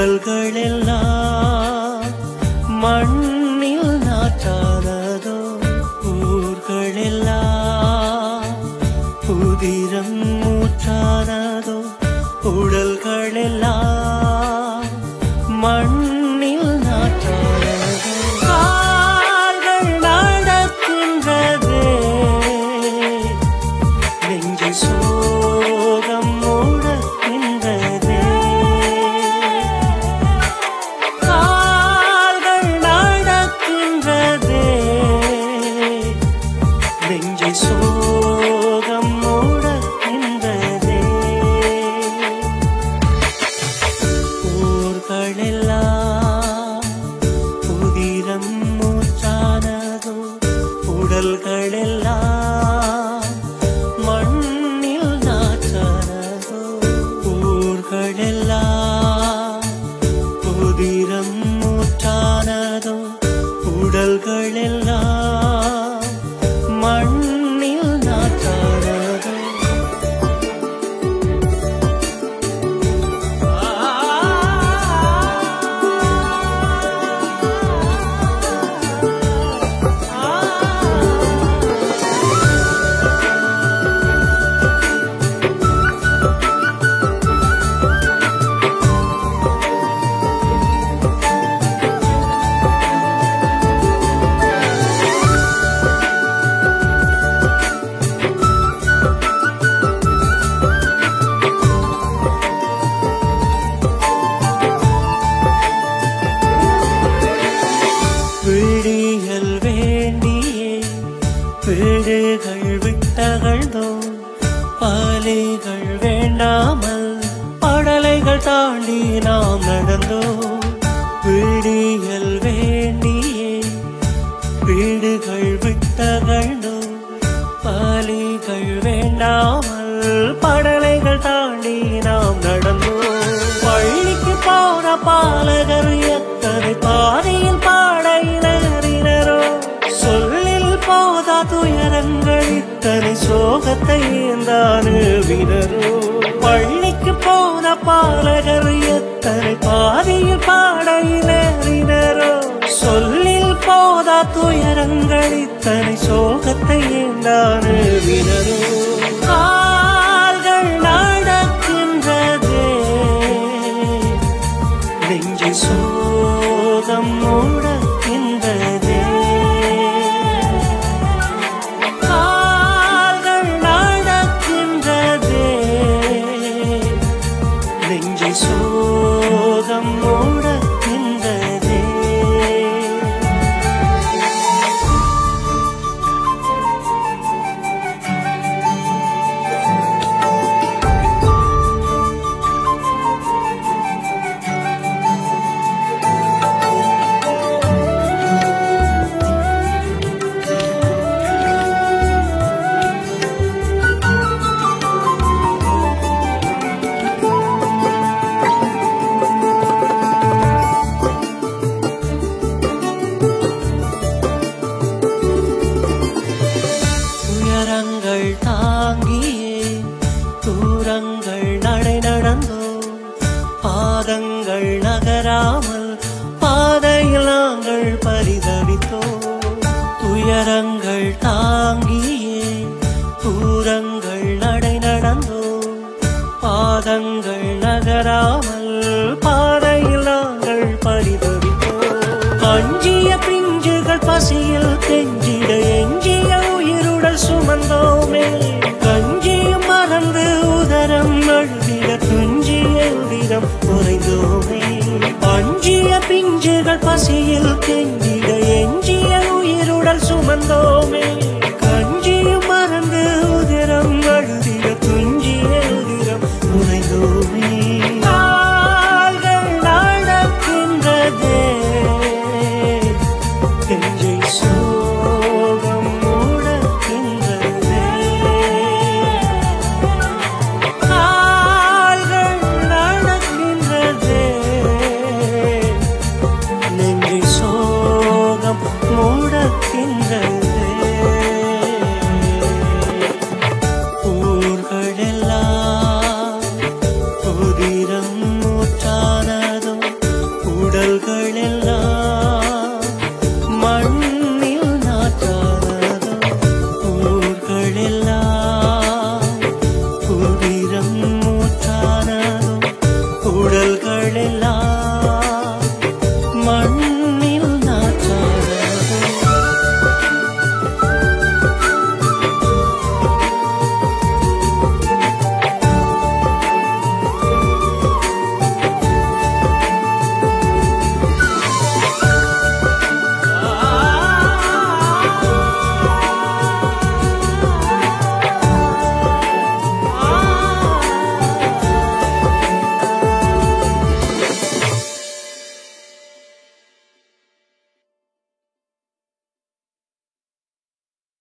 உடல்கள் எல்லாம் மண்ணில் நாற்றானதோ ஊர்கள் எல்லாம் புதிரம் மூற்றானதோ உடல்கள் எல்லாம் மண்ணில் நாற்றானதோ கால்கள் நடக்கின்றதே நெஞ்சு சோகம் மூடக்கின்றதே கால்கள் நடக்கின்றதே நெஞ்சு சோகம் மூடக்கின்றதே ஊர்களெல்லாம் புதிரம் மூச்சானதோ உடல்களெல்லாம் மண்ணில் நாச்சானதோ ஊர்களெல்லாம் புதிரம் மூச்சானதோ உடல்களெல்லாம் மண்ணில் நாச்சானதோ விடியல் வேண்டியே வீடுகள் விட்டகழ்ந்தோ பாலைகள் வேண்டாமல் படலைகள் தாண்டி நாம் நடந்தோ விடியல் வேண்டியே வீடுகள் விட்டகழ்ந்தோ பாலிகள் வேண்டாமல் படலைகள் தாண்டி நாம் நடந்தோ பள்ளிக்கு போன பாலகர் எத்தனை பாதையில் பாடையினரோ சொல்லில் போதா துயரங்கள் இத்தனை சோகத்தை ஏந்தானுவினரோ பள்ளிக்கு போன பாலகர் எத்தனை பாதையில் பாடையினரினரோ சொல்லில் போதா துயரங்கள் இத்தனை சோகத்தை ஏந்தானுவினரோ கால்கள் நடக்கின்றதே நெஞ்சு சோகம் மூடக்கின்றதே கால்கள் நடக்கின்றதே நெஞ்சு சோகம் மூடக்கின்றதே துயரங்கள் தாங்கியே தூரங்கள் நடை நடந்தோ பாதங்கள் நகராமல் பாதையில் நாங்கள் பரிதவித்தோ துயரங்கள் தாங்கியே தூரங்கள் நடை நடந்தோ பாதங்கள் நகராமல் பாதையில் நாங்கள் பரிதவித்தோ அஞ்சிய பிஞ்சுகள் பசியில் கெஞ்சிட எஞ்சிய உயிருடல் சுமந்தோமே கஞ்சியும் மறந்து உதரம் அழுதிட துஞ்சிய உதிரம் குறைந்தோமே அஞ்சிய பிஞ்சுகள் பசியில் கெஞ்சிட எஞ்சிய உயிருடல் சுமந்தோமே கஞ்சியும் மறந்து உதிரம் அழுதிட துஞ்சிய உதிரம் குறைந்தோமே கால்கள் நடக்கின்றதே நெஞ்சை சோகம் மூடக்கின்றதே கால்கள் நடக்கின்றதே நெஞ்சை சோகம் மூடக்கின்றதே உயிரம் மூச்சானதும் உடல்களெல்லாம்